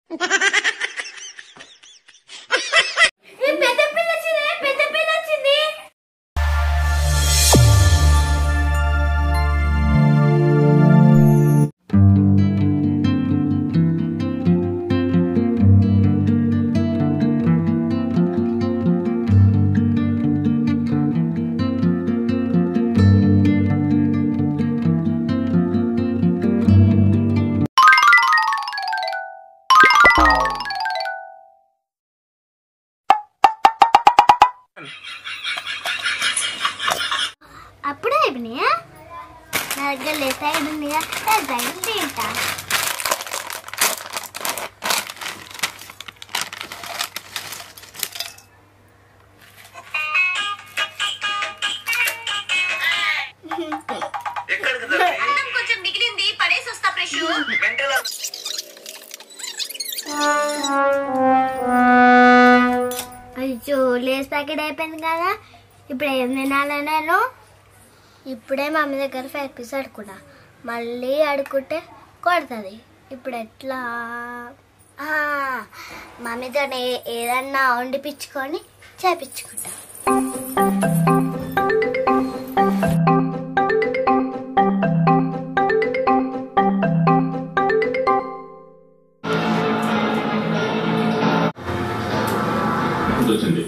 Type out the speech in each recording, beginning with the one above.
ఏ పెద్ద పిల్ల వచ్చింది పెద్ద పిల్ల వచ్చింది అప్పుడే అయిపోయినాయా నా దగ్గర లేత ఉంది రైలు తింటా ఎక్కడికి తల్లి కొంచెం మిగిలింది పడేసి వస్తా ఫ్రెష్ మెంటల్ అయ్యో లేస్ ప్యాకెట్ అయిపోయింది కదా ఇప్పుడు ఏం తినాలి నేను ఇప్పుడే మమ్మీ దగ్గర ఫైవ్ పీస్ అడుకున్నా మళ్ళీ అడుకుంటే కొడుతుంది ఇప్పుడు ఎట్లా ఆ, మమ్మీతో ఏ- ఏదన్నా వండిపించుకొని చేపించుకుంటా వచ్చింది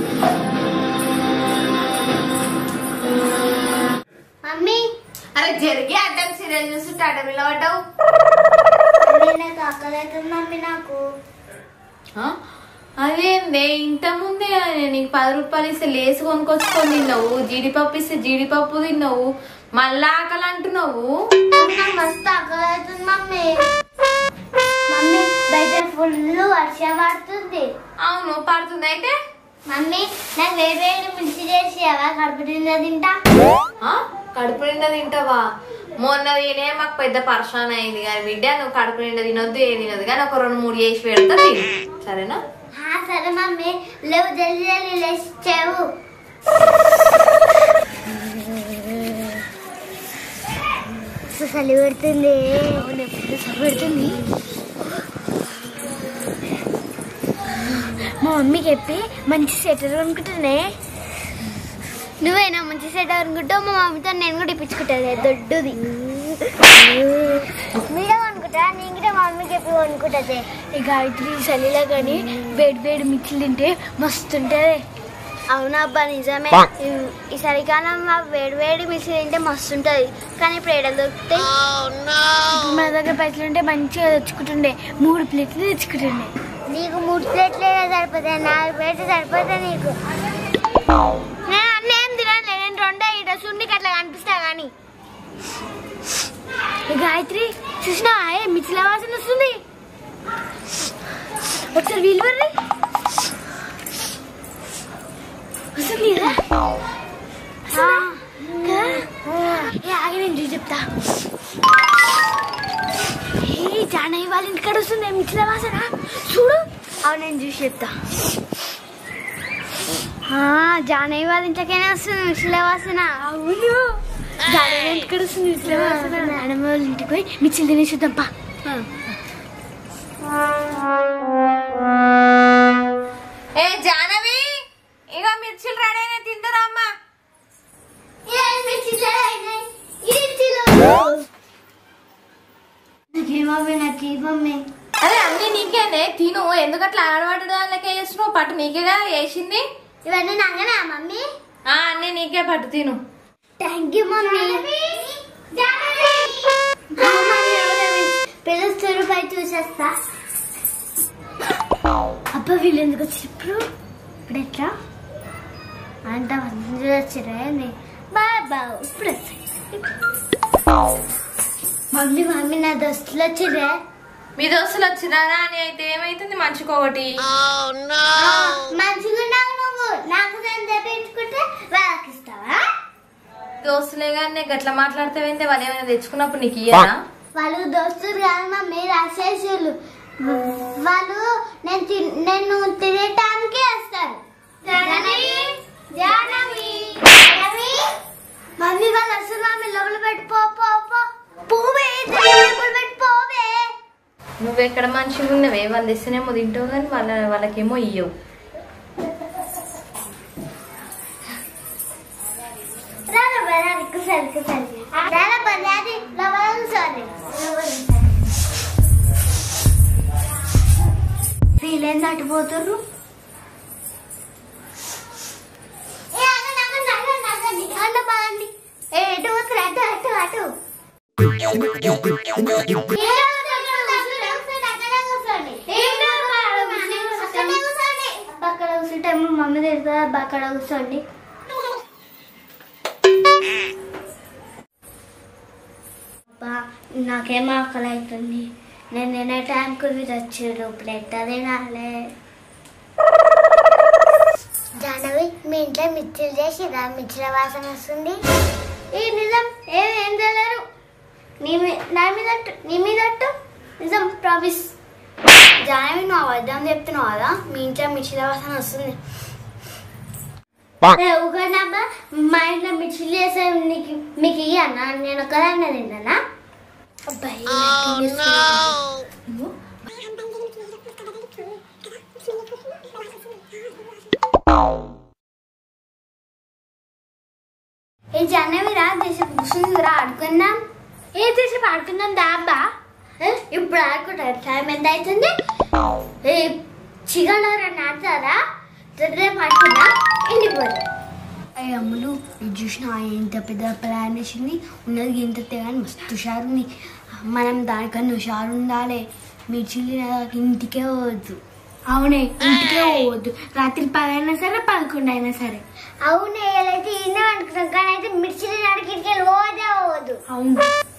మమ్మీ అరే జరిగి అడ్డం సీరియల్ చూస్తుంటే అడ్డం నిలబడ్డావు మమ్మీ నాకు ఆకలి అవుతుంది మమ్మీ నాకు అదేందే ఇంత ముందే ఆయన నీకు పది రూపాయలు ఇస్తే లేసు కొనుక్కొచ్చుకొని తిన్నావు జీడిపప్పు ఇస్తే జీడిపప్పు తిన్నావు మళ్ళా ఆకలి అంటున్నావు మమ్మీ, నాకు మస్తు ఆకలి అవుతుంది మమ్మీ మమ్మీ బయట ఫుల్ వర్షం పడుతుంది అవును పడుతుంది అయితే మమ్మీ నాకు వేడి వేడి మిర్చి చేసి అలా కడుపు నిండా తింటా ఆ? కడుపు నిండా తింటావా మొన్న తినే మాకు పెద్ద పర్షాన్ అయింది కానీ బిడ్డ నువ్వు కడుపు నిండా తినొద్దు ఏం తినొద్దు కానీ ఒక రెండు మూడు చేసి పెడతా తిను సరేనా ఆ, సరే మమ్మీ లేవు జల్దీ జల్దీ లేచి చేవు చలి పెడుతుంది చలి పెడుతుంది మా మమ్మీకి చెప్పి మంచి స్వెటర్ కొనుక్కుంటున్నానే నువ్వేనా మంచి స్వెటర్ కొనుక్కుంటావు మా మమ్మీతో నేను కూడా ఇప్పించుకుంటాను దొడ్డుది మీరే కొనుక్కుంటా నేను కూడా మా మమ్మీకి చెప్పి కొనుక్కుంటుంది ఈ గాయత్రి చలిలో కానీ వేడి వేడి మిర్చిలు తింటే మస్తు ఉంటుంది అవునా అబ్బా నిజమే ఈ- ఈ చలికాలం మా వేడి వేడి మిర్చి తింటే మస్తు ఉంటుంది కానీ ఇప్పుడు ఏడలు దొరుకుతాయి ఇప్పుడు మన దగ్గర పైసలు ఉంటే మంచిగా తెచ్చుకుంటుండే మూడు ప్లేట్లు తెచ్చుకుంటుండే నీకు మూడు ప్లేట్లే సరిపోతాయి నాలుగు ప్లేట్లు సరిపోతాయి నీకు నేను అన్నీ ఏం తినలే నేను రెండే ఇట సుండికి అట్లా కనిపిస్తా కానీ ఈ గాయత్రి చూసినా ఏ మిచ్చిల వాసన వస్తుంది ఒకసారి వీలు వర్రి వస్తుంది కదా? వస్తుందా? కదా? ఏ ఆగి నేను చూసి చెప్తా ఏ జానయ్య వాళ్ళ ఇంటికాడ వస్తుంది మిచ్చిల వాసన చూడు అవును నేను చూసి చెప్తా ఆ, జానయ్య వాళ్ళ ఇంట్లోకైనా వస్తుంది మిచ్చిల వాసన అవును జానయ్య ఇంటికాడ వస్తుంది మిచ్చిల వాసన నానమ్మ వాళ్ళ ఇంటికి పోయి మిచ్చిలు తినేసి చూద్దాంపా ఏ జానవి ఇక మిర్చిలు రెడీ అయినా తిందరా అమ్మా నాకేమవి నాకు మమ్మీ అరే అన్ని నీకేనే తిను ఎందుకు అట్లా ఆడవాడు దానికే చేస్తున్నావు పట్టు నీకేగా వేసింది ఇవన్నీ నాగనా మమ్మీ ఆ అన్ని నీకే పట్టు తిను థ్యాంక్ యూ మమ్మీ పిలుస్తారు పై చూసేస్తా అబ్బా వీళ్ళు ఎందుకు వచ్చారు ఇప్పుడు ఎట్లా అంత మంది వచ్చారా బాబా ఇప్పుడు వస్తాయి. మమ్మీ మమ్మీ నా దోస్తులు వచ్చిరే మీ దోస్తులు వచ్చినారా అని అయితే ఏమైతుంది మంచుకోవటి మంచిగా ఉన్నావు నువ్వు నాకు నేను తెప్పించుకుంటే వాళ్ళకి ఇస్తావా దోస్తులే కానీ గట్లా మాట్లాడతావేంటే వాళ్ళు ఏమైనా తెచ్చుకున్నప్పుడు నీకు ఇయ్యరా వాళ్ళు దోస్తులు కాదు మమ్మీ రాసేసారు వాళ్ళు నేను తిన్- నేను తినటానికి వస్తారు మమ్మీ వాళ్ళు వస్తారు మమ్మీ లోపల పెట్టి పో పో పో పోవే లోపల పెట్టి పోవే నువ్వెక్కడ మనిషిగా ఉన్నవే వాళ్ళు ఇస్తేనేమో తింటావు కానీ వాళ్ళ వాళ్ళకేమో ఇయ్యవు రారా బరా కుసరి కుసరి రారా బరాది లవన్ సారీ వీళ్ళేం దాటిపోతుర్రు ఏ ఎటు పోతురు అటు అటు అటు అక్కడ కూర్చుంటే మమ్మీ తిడుతుంది అక్కడ కూర్చోండి అబ్బా నాకేం ఆకలి అవుతుంది నేను తినే టైంకి మీరు వచ్చారు ప్లేట్ తినాలే జానవి మీ ఇంట్లో మిర్చిలు చేసిరా మిర్చిల వాసన వస్తుంది ఏ నిజం ఏం ఏం తెలియరు నీ మీ- నా మీద అట్టు, నీ మీద అట్టు. నిజం ప్రామిస్ జానవి నువ్వు అబద్ధం చెప్తున్నావు కదా మీ ఇంట్లో మిర్చిల వాసన వస్తుంది ఏ, ఊగండమ్మా మా ఇంట్లో మిర్చిలు చేసే నీకు మీకు ఇయ్యన్నా నేను ఒకదాన్ని తిన్నానా అబ్బాయి ఏ జనవి రా దేశం కూర్చుంది రా ఆడుకుందాం ఏ దేశం ఆడుకుందాం దా అబ్బా ఏ, ఇప్పుడు ఆడుకుంటారు టైం ఎంత అవుతుంది ఏ చికెన్ ఎవరన్నా ఆడతారా రేపు ఆడుకుందాం ఇంటికి పోతాం అయ్యి అమ్ములు ఇది చూసిన ఎంత పెద్ద ప్లాన్ వేసింది ఉన్నది ఎంత తెగని మస్తు హుషారు ఉంది మనం దానికన్నా హుషారు ఉండాలి మీ చిల్లి ఇంటికే పోవద్దు అవునే ఇంటికే పోవద్దు రాత్రి పది అయినా సరే పదకొండు అయినా సరే అవునే అయితే ఇన్నే అనుకున్నాం కానీ అయితే మిర్చిలి నడికి పోవదే పోవద్దు అవును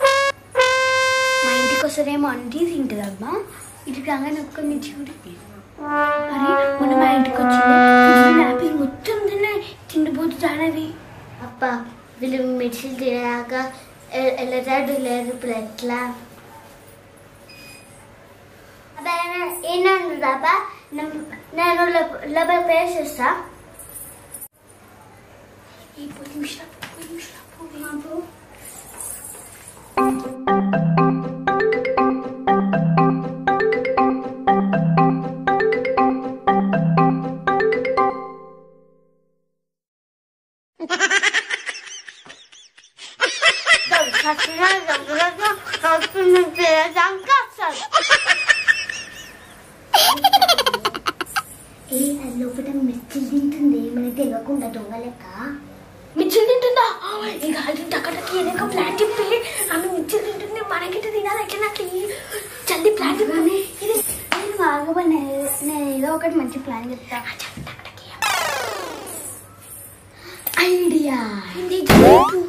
మా ఇంటికి వస్తారేమో అంటే తింటుందమ్మా ఇటు కాగానే ఒక్క మిర్చి కూడా తినదు. అరే మొన్న మా ఇంటికి వచ్చింది యాపిల్ మొత్తం తిన్నాయి తిండిపోతు జానవి అప్ప వీళ్ళు మిర్చిలు తినక ఎల్లటాడు లేదు ఇప్పుడు ఎట్లా ఏనండు బాబా నేను లోపల పేరు చేస్తా ఈ పొద్దు నిమిషాలు పొద్దు నిమిషాలు ఏ అది లోపల మిర్చిలు తింటుంది మనకి తెలియకుండా దొంగ లెక్క మిర్చిలు తింటుందా ఇక అది టక్కటకి ఏదో ప్లాన్ చెప్పి ఆమె మిర్చిలు తింటుంది మనకిట తినాలి ఎట్లా నాకు చల్లి ప్లాన్ చెప్పి ఇది నేను బాగా నేను ఏదో ఒకటి మంచి ప్లాన్ చెప్తా ఐడియా ఇది చెప్పు